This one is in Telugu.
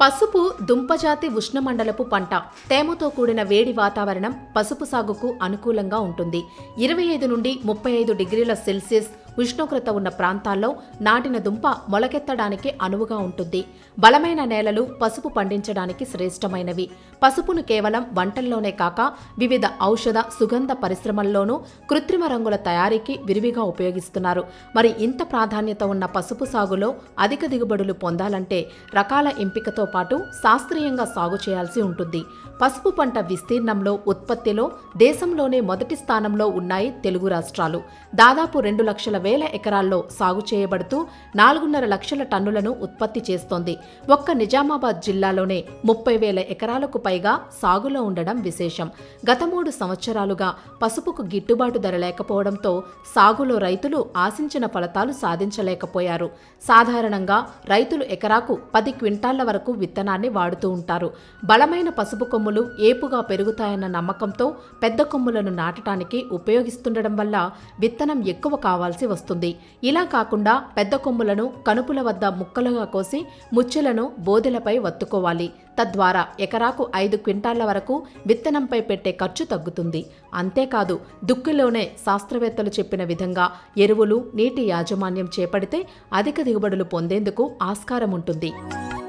పసుపు దుంపజాతి ఉష్ణమండలపు పంట తేమతో కూడిన వేడి వాతావరణం పసుపు సాగుకు అనుకూలంగా ఉంటుంది ఇరవై ఐదు నుండి ముప్పై ఐదు డిగ్రీల సెల్సియస్ ఉష్ణోగ్రత ఉన్న ప్రాంతాల్లో నాటిన దుంప మొలకెత్తడానికి అనువుగా ఉంటుంది బలమైన నేలలు పసుపు పండించడానికి శ్రేష్టమైనవి పసుపును కేవలం వంటల్లోనే కాక వివిధ ఔషధ సుగంధ పరిశ్రమల్లోనూ కృత్రిమ రంగుల తయారీకి విరివిగా ఉపయోగిస్తున్నారు మరి ఇంత ప్రాధాన్యత ఉన్న పసుపు సాగులో అధిక దిగుబడులు పొందాలంటే రకాల ఎంపికతో పాటు శాస్త్రీయంగా సాగు చేయాల్సి ఉంటుంది పసుపు పంట విస్తీర్ణంలో ఉత్పత్తిలో దేశంలోనే మొదటి స్థానంలో ఉన్నాయి తెలుగు రాష్ట్రాలు దాదాపు రెండు లక్షల వేల ఎకరాల్లో సాగు చేయబడుతూ నాలుగున్నర లక్షల టన్నులను ఉత్పత్తి చేస్తోంది ఒక్క నిజామాబాద్ జిల్లాలోనే ముప్పై వేల ఎకరాలకు పైగా సాగులో ఉండడం విశేషం గత మూడు సంవత్సరాలుగా పసుపుకు గిట్టుబాటు ధర లేకపోవడంతో సాగులో రైతులు ఆశించిన ఫలితాలు సాధించలేకపోయారు సాధారణంగా రైతులు ఎకరాకు పది క్వింటాళ్ల వరకు విత్తనాన్ని వాడుతూ ఉంటారు బలమైన పసుపు కొమ్ములు ఏపుగా పెరుగుతాయన్న నమ్మకంతో పెద్ద కొమ్ములను నాటడానికి ఉపయోగిస్తుండడం వల్ల విత్తనం ఎక్కువ కావాల్సి వస్తుంది ఇలా కాకుండా పెద్ద కొమ్ములను కనుపుల వద్ద ముక్కలుగా కోసి ముచ్చెలను బోదెలపై వత్తుకోవాలి తద్వారా ఎకరాకు ఐదు క్వింటాళ్ల వరకు విత్తనంపై పెట్టే ఖర్చు తగ్గుతుంది అంతేకాదు దుక్కిలోనే శాస్త్రవేత్తలు చెప్పిన విధంగా ఎరువులు నీటి యాజమాన్యం చేపడితే అధిక దిగుబడులు పొందేందుకు ఆస్కారం ఉంటుంది